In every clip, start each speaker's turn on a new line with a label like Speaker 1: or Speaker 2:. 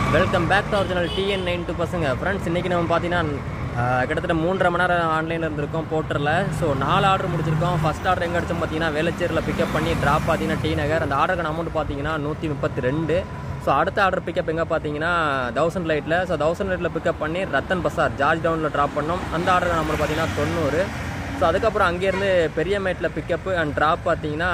Speaker 1: welcome back to original TN nine two பசங்க friends இன்றைக்கி நம்ம பார்த்தீங்கன்னா ஆஹ், கிட்டத்தட்ட மூன்றரை மணி நேரம் ஆன்லைனில் இருந்திருக்கோம் போர்ட்டரில் ஸோ நாலு ஆர்டர் முடிச்சிருக்கோம் ஃபஸ்ட் ஆர்டர் எங்கே அடிச்சோம் பார்த்தீங்கன்னா வேளச்சேரியில் பிக்கப் பண்ணி ட்ராப் பார்த்தீங்கன்னா டி நகர் அந்த ஆர்டருக்கான அமௌண்ட் பார்த்தீங்கன்னா நூற்றி முப்பத்தி ரெண்டு ஸோ அடுத்த ஆர்டர் பிக்கப் எங்கே பார்த்தீங்கன்னா தௌசண்ட் லைட்டில் ஸோ தௌசண்ட் லைட்டில் பிக்கப் பண்ணி ரத்தன் பசார் ஜார்ஜ் டவுனில் ட்ராப் பண்ணோம் அந்த ஆர்டர் நம்பர் பார்த்தீங்கன்னா தொண்ணூறு ஸோ அதுக்கப்புறம் அங்கேருந்து பெரியமேட்டில் பிக்கப்பு அண்ட் ட்ராப் பார்த்தீங்கன்னா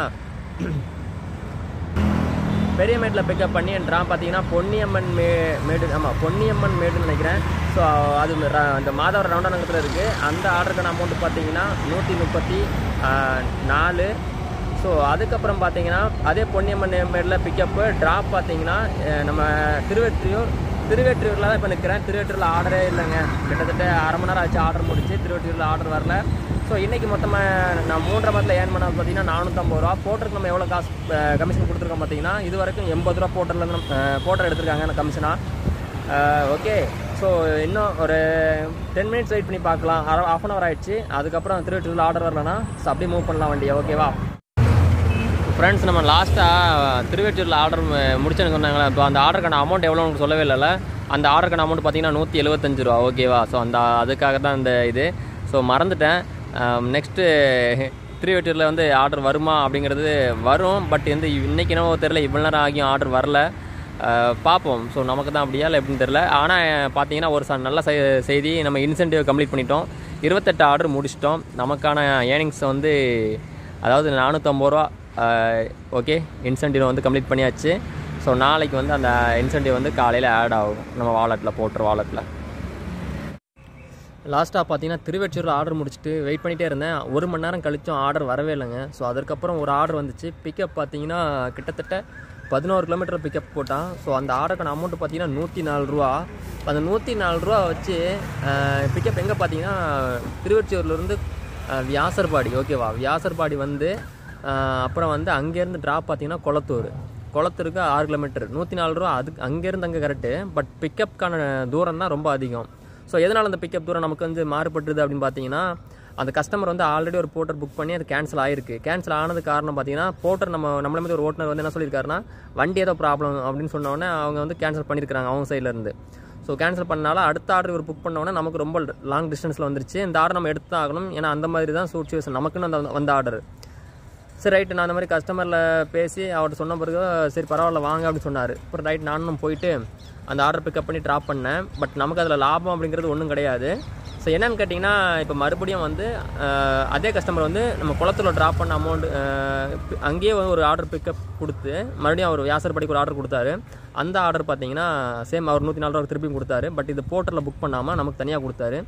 Speaker 1: பெரியமேட்டில் பிக்கப் பண்ணி என் ட்ராப் பார்த்தீங்கன்னா பொன்னியம்மன் மே மேடு ஆமாம் பொன்னியம்மன் மேடுன்னு நினைக்கிறேன் ஸோ அது ர- அந்த மாதவரம் ரவுண்டானங்கத்தில் இருக்குது அந்த ஆர்டருக்கான அமௌண்ட் பார்த்தீங்கன்னா நூற்றி முப்பத்தி நாலு ஸோ அதுக்கப்புறம் பார்த்தீங்கன்னா அதே பொன்னியம்மன் மேடில் பிக்கப்பு ட்ராப் பார்த்தீங்கன்னா அஹ், நம்ம திருவெற்றியூர் திருவெற்றியூரில் தான் இப்போ நிற்கிறேன் திருவெற்றியூரில் ஆர்டரே இல்லைங்க கிட்டத்தட்ட அரை மணி நேரம் ஆச்சு ஆர்டர் முடிச்சு திருவெற்றியூரில் ஆர்டர் வரல ஸோ இன்றைக்கி மொத்தமாக நான் மூன்றரை மாதத்தில் ஏர்ன் பண்ணது பார்த்தீங்கன்னா நானூற்றம்பது ரூபா போட்டருக்கு நம்ம எவ்வளோ காசு கமிஷன் கொடுத்துருக்கோம் பார்த்தீங்கன்னா இது வரைக்கும் எண்பது ரூபா போட்டரில் நம்ம போட்டர் எடுத்திருக்காங்க கமிஷனாக ஓகே ஸோ இன்னும் ஒரு டென் மினிட்ஸ் வெயிட் பண்ணி பார்க்கலாம் ஹாஃப் அன் ஹவர் ஆயிடுச்சு அதுக்கப்புறம் திருவெற்றியூரில் ஆர்டர் வரலன்னா ஸோ அப்படியே மூவ் பண்ணலாம் வண்டியை ஓகேவா ஃப்ரெண்ட்ஸ் நம்ம லாஸ்ட்டாக திருவெற்றியூரில் ஆர்டர் முடிச்சேன்னு சொன்னாங்களே இப்போ அந்த ஆர்டருக்கான அமௌண்ட் எவ்வளோ உங்களுக்கு சொல்லவே இல்லைல்ல அந்த ஆர்டருக்கான அமௌண்ட் பார்த்தீங்கன்னா நூற்றி எழுபத்தஞ்சு ரூபா ஓகேவா ஸோ அந்த அதுக்காக தான் இந்த இது ஸோ மறந்துட்டேன் நெக்ஸ்ட்டு திருவெற்றியூரில் வந்து ஆர்டர் வருமா அப்படிங்கிறது வரும் பட் வந்து இன்னைக்கு என்னவோ தெரில இவ்வளோ நேரம் ஆகியும் ஆர்டர் வரல அஹ், பார்ப்போம் ஸோ நமக்கு தான் அப்படியா இல்லை எப்படின்னு தெரில ஆனால் பார்த்தீங்கன்னா ஒரு ச- நல்ல செ- செய்தி நம்ம இன்சென்டிவ் கம்ப்ளீட் பண்ணிட்டோம் இருபத்தெட்டு ஆர்டர் முடிச்சிட்டோம் நமக்கான ஏர்னிங்ஸ் வந்து அதாவது நானூற்றம்பது ரூபா ஓகே இன்சென்டிவ் வந்து கம்ப்ளீட் பண்ணியாச்சு ஸோ நாளைக்கு வந்து அந்த இன்சென்டிவ் வந்து காலையில் ஆட் ஆகும் நம்ம வாலெட்டில் போட்டுரு வாலெட்டில் லாஸ்ட்டாக பார்த்தீங்கன்னா திருவெற்றியூர் ஆர்டர் முடிச்சுட்டு வெயிட் பண்ணிகிட்டே இருந்தேன் ஒரு மணி நேரம் கழிச்சும் ஆர்டர் வரவே இல்லைங்க ஸோ அதுக்கப்புறம் ஒரு ஆர்டர் வந்துச்சு பிக்கப் பார்த்தீங்கன்னா கிட்டத்தட்ட பதினோரு கிலோமீட்டர் பிக்கப் போட்டான் ஸோ அந்த ஆர்டருக்கான அமௌண்ட் பார்த்தீங்கன்னா நூற்றி நாலு ரூபா அந்த நூற்றி நாலு ரூபா வச்சு பிக்கப் எங்கே பார்த்தீங்கன்னா திருவெற்றியூர்லேருந்து வியாசர்பாடி ஓகேவா வியாசர்பாடி வந்து அஹ், அப்புறம் வந்து அங்கேருந்து ட்ராப் பார்த்தீங்கன்னா கொளத்தூர் குளத்தூருக்கு ஆறு கிலோமீட்டர் நூற்றி நாலு ரூபா அதுக்கு அங்கேருந்து அங்கே கரெக்டு பட் பிக்கப்க்கான தூரம் தான் ரொம்ப அதிகம் ஸோ எதனால் அந்த பிக்கப் தூரம் நமக்கு வந்து மாறுபட்டுருது அப்படின்னு பார்த்தீங்கன்னா அந்த கஸ்டமர் வந்து ஆல்ரெடி ஒரு போர்ட்டர் புக் பண்ணி அது கேன்சல் ஆயிருக்கு கேன்சல் ஆனது காரணம் பார்த்தீங்கன்னா போர்ட்டர் நம்ம நம்மள மாதிரி ஒரு ஓட்டுநர் வந்து என்ன சொல்லியிருக்காருன்னா வண்டி ஏதோ ப்ராப்ளம் அப்படின்னு சொன்ன உடனே அவங்க வந்து கேன்சல் பண்ணியிருக்காங்க அவங்க சைடுல இருந்து ஸோ கேன்சல் பண்ணனால அடுத்த ஆர்டர் இவர் புக் பண்ண உடனே நமக்கு ரொம்ப லாங் டிஸ்டன்ஸில் வந்துருச்சு இந்த ஆர்டர் நம்ம எடுத்து தான் ஆகணும் ஏன்னா அந்த மாதிரி தான் சுச்சுவேஷன் நமக்குன்னு அந்த வந்த ஆர்டர் சரி ரைட்டு நான் அந்த மாதிரி கஸ்டமரில் பேசி அவர்கிட்ட சொன்ன பிறகு சரி பரவாயில்ல வாங்க அப்படின்னு சொன்னார் அப்புறம் ரைட் நானும் போயிட்டு அந்த ஆர்டர் பிக்கப் பண்ணி ட்ராப் பண்ணேன் பட் நமக்கு அதில் லாபம் அப்படிங்கிறது ஒன்றும் கிடையாது ஸோ என்னன்னு கேட்டிங்கன்னா இப்போ மறுபடியும் வந்து அஹ், அதே கஸ்டமர் வந்து நம்ம குளத்துல ட்ராப் பண்ண அமௌண்ட் அங்கேயே வந்து ஒரு ஆர்டர் பிக்கப் கொடுத்து மறுபடியும் அவர் வியாசர்படிக்கு ஒரு ஆர்டர் கொடுத்தாரு அந்த ஆர்டர் பார்த்தீங்கன்னா சேம் அவர் நூற்றி நாலு ரூபா திருப்பியும் கொடுத்தாரு பட் இது போர்ட்டரில் புக் பண்ணாமல் நமக்கு தனியாக கொடுத்தாரு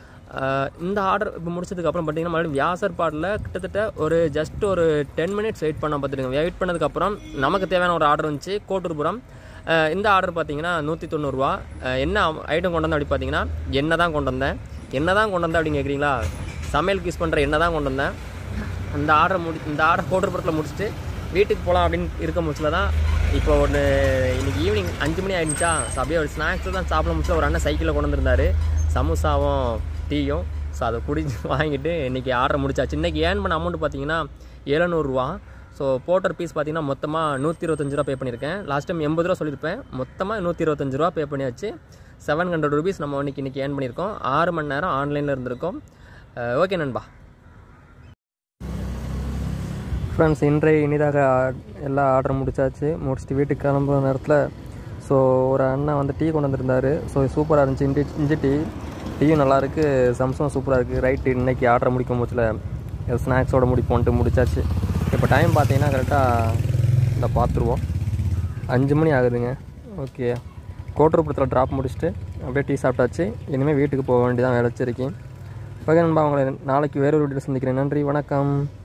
Speaker 1: ஆஹ் இந்த ஆர்டர் இப்போ முடிச்சதுக்கப்புறம் பார்த்தீங்கன்னா மறுபடியும் வியாசர்பாடில் கிட்டத்தட்ட ஒரு ஜஸ்ட் ஒரு டென் மினிட்ஸ் வெயிட் பண்ண பார்த்துருங்க வெயிட் பண்ணதுக்கப்புறம் நமக்கு தேவையான ஒரு ஆர்டர் வந்துச்சு கோட்டூர்புரம் ஆஹ் இந்த ஆர்டர் பார்த்தீங்கன்னா நூற்றி தொண்ணூறுரூவா என்ன ஐட்டம் கொண்டு வந்தேன் அப்படி பார்த்தீங்கன்னா எண்ணெய் தான் கொண்டு வந்தேன் என்ன தான் கொண்டு வந்தேன் அப்படின்னு கேட்குறீங்களா சமையலுக்கு யூஸ் பண்ணுற எண்ணெய் தான் கொண்டு வந்தேன் இந்த ஆர்டர் முடி இந்த ஆர்டர் கோட்டூர்புரத்தில் முடிச்சுட்டு வீட்டுக்கு போகலாம் அப்படின்னு இருக்க முச்சில் தான் இப்போ ஒன்று இன்னைக்கு ஈவினிங் அஞ்சு மணி ஆயிடுச்சா ஸோ அப்படியே ஒரு ஸ்நாக்ஸ் தான் சாப்பிட முடிச்சல ஒரு அண்ணன் சைக்கிளில் கொண்டு வந்திருந்தாரு சமோசாவும் டீயும் ஸோ அதை குடிச்சு வாங்கிட்டு இன்றைக்கி ஆர்டர் முடிச்சாச்சு இன்றைக்கி ஏர்ன் பண்ண அமௌண்ட் பார்த்தீங்கன்னா எழுநூறுவா ஸோ போட்டர் பீஸ் பார்த்தீங்கன்னா மொத்தமாக நூற்றி இருபத்தஞ்சு ரூபா பே பண்ணியிருக்கேன் லாஸ்ட் டைம் எண்பது ரூபா சொல்லியிருப்பேன் மொத்தமாக நூற்றி இருபத்தஞ்சு ரூபா பே பண்ணியாச்சு செவன் ஹண்ட்ரட் ருபீஸ் நம்ம இன்னைக்கு இன்றைக்கி ஏர்ன் பண்ணியிருக்கோம் ஆறு மணி நேரம் ஆன்லைனில் இருந்திருக்கோம் ஓகே நண்பா ஃப்ரெண்ட்ஸ் இன்றைய இனிதாக எல்லா ஆர்டர் முடிச்சாச்சு முடிச்சுட்டு வீட்டுக்கு கிளம்புற நேரத்தில் ஸோ ஒரு அண்ணன் வந்து டீ கொண்டு வந்திருந்தாரு ஸோ சூப்பராக இருந்துச்சு இஞ்சி இஞ்சி டீ டீயும் நல்லா இருக்கு சம்சம் சூப்பராக இருக்குது ரைட்டு இன்னைக்கு ஆர்டர் முடிக்கும் போச்சில் ஸ்நாக்ஸோட முடிப்போன்ட்டு முடிச்சாச்சு இப்போ டைம் பார்த்தீங்கன்னா கரெக்டாக இந்த பார்த்துருவோம் அஞ்சு மணி ஆகுதுங்க ஓகே கோட்டூர்புரத்தில் ட்ராப் முடிச்சுட்டு அப்படியே டீ சாப்பிட்டாச்சு இனிமேல் வீட்டுக்கு போக வேண்டியதான் வேலை வச்சிருக்கேன் ஓகே நண்பா உங்களை நாளைக்கு வேறொரு வீடியோ சந்திக்கிறேன் நன்றி வணக்கம்